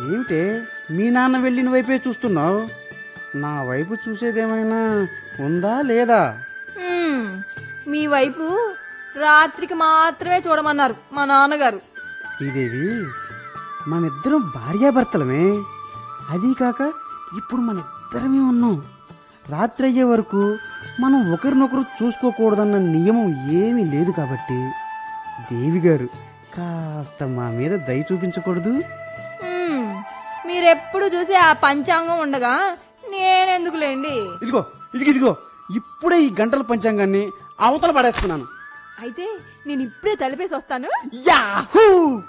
ఏమిటే మీ నాన్న వెళ్ళిన వైపే చూస్తున్నావు నా వైపు చూసేదేమైనా ఉందా లేదా హ్మ్, మీ వైపు రాత్రికి మాత్రమే చూడమన్నారు మా నాన్నగారు శ్రీదేవి మనిద్దరం భార్యాభర్తలమే అదీ కాక ఇప్పుడు మన ఇద్దరమే ఉన్నాం రాత్రి అయ్యే వరకు మనం ఒకరినొకరు చూసుకోకూడదన్న నియమం ఏమీ లేదు కాబట్టి దేవి గారు కాస్త మా మీద దయ చూపించకూడదు హ్మ్, మీరెప్పుడు చూసే ఆ పంచాంగం ఉండగా నేనెందుకులేండి ఇదిగో ఇదిగో ఇదిగో ఇప్పుడే ఈ గంటల పంచాంగాన్ని అవతల పడేస్తున్నాను అయితే నేను ఇప్పుడే తలిపేసి వస్తాను యాహూ